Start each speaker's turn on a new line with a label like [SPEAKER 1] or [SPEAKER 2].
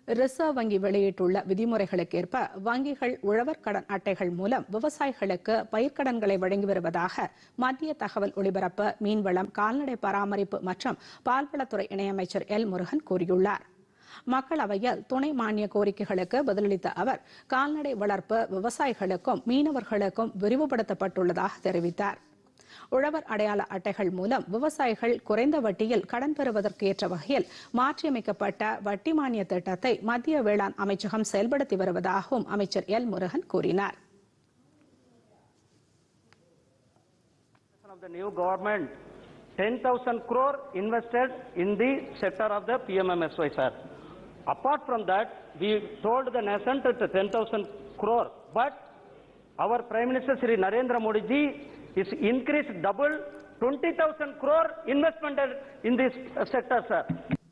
[SPEAKER 1] Reserve வங்கி வெளியிட்டுள்ள விதிமுறைகளுக்கேற்ப வங்கிகள் உழவர் கடன் அட்டைகள் மூலம் விவசாயிகளுக்கு பயிர்க்கடன்களை வழங்கி வருவதாக மத்திய தகவல் ஒலிபரப்பு மீன்வளம் கால்நடை பராமரிப்பு மற்றும் பால்வளத்துறை இணையமைச்சர் எல் முருகன் கூறியுள்ளார் மக்களவையில் துணை மானிய கோரிக்கைகளுக்கு பதிலளித்த அவர் கால்நடை வளர்ப்பு விவசாயிகளுக்கும் மீனவர்களுக்கும் விரிவுபடுத்தப்பட்டுள்ளதாக தெரிவித்தார் உழவர் அடையாள அட்டைகள் மூலம் விவசாயிகள் குறைந்த வட்டியில் கடன் பெறுவதற்கு ஏற்ற வகையில் மாற்றியமைக்கப்பட்ட வட்டி மானிய திட்டத்தை மத்திய வேளாண் அமைச்சகம் செயல்படுத்தி வருவதாகவும் அமைச்சர் எல் முருகன் கூறினார்
[SPEAKER 2] of the new government, 10,000 crore invested in the sector of the PMMSY, sir. Apart from that, we told the nation that 10,000 crore, but our Prime Minister Sri Narendra Modi ji is increased double 20,000 crore investment in this uh, sector, sir.